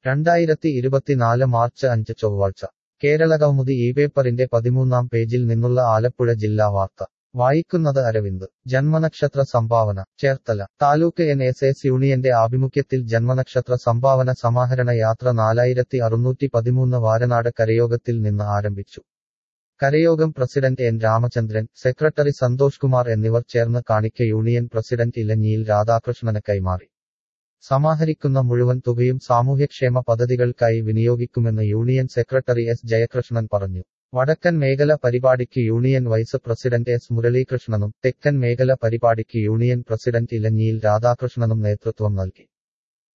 രണ്ടായിരത്തി ഇരുപത്തിനാല് മാർച്ച് അഞ്ച് ചൊവ്വാഴ്ച കേരളകൗമുദി ഈ പേപ്പറിന്റെ പതിമൂന്നാം പേജിൽ നിന്നുള്ള ആലപ്പുഴ ജില്ലാ വാർത്ത വായിക്കുന്നത് അരവിന്ദ് ജന്മനക്ഷത്ര സംഭാവന Cherthala taluk N S S യൂണിയന്റെ ആഭിമുഖ്യത്തിൽ ജന്മനക്ഷത്ര സംഭാവന സമാഹരണ യാത്ര നാലായിരത്തി അറുന്നൂറ്റി പതിമൂന്ന് വാരനാട് കരയോഗത്തിൽ നിന്ന് ആരംഭിച്ചു കരയോഗം president N Ramachandran secretary Santhosh Kumar എന്നിവർ ചേർന്ന് കാണിക്ക യൂണിയൻ പ്രസിഡന്റ് ഇലഞ്ഞിയിൽ രാധാകൃഷ്ണന് കൈമാറി സമാഹരിക്കുന്ന മുഴുവൻ തുകയും സാമൂഹ്യക്ഷേമ പദ്ധതികൾക്കായി വിനിയോഗിക്കുമെന്ന് യൂണിയൻ സെക്രട്ടറി എസ് ജയകൃഷ്ണൻ പറഞ്ഞു വടക്കൻ മേഖല പരിപാടിക്ക് യൂണിയൻ വൈസ് പ്രസിഡന്റ് എസ് മുരളീകൃഷ്ണനും തെക്കൻ മേഖല പരിപാടിക്ക് യൂണിയൻ പ്രസിഡന്റ് ഇലഞ്ഞിയിൽ രാധാകൃഷ്ണനും നേതൃത്വം നൽകി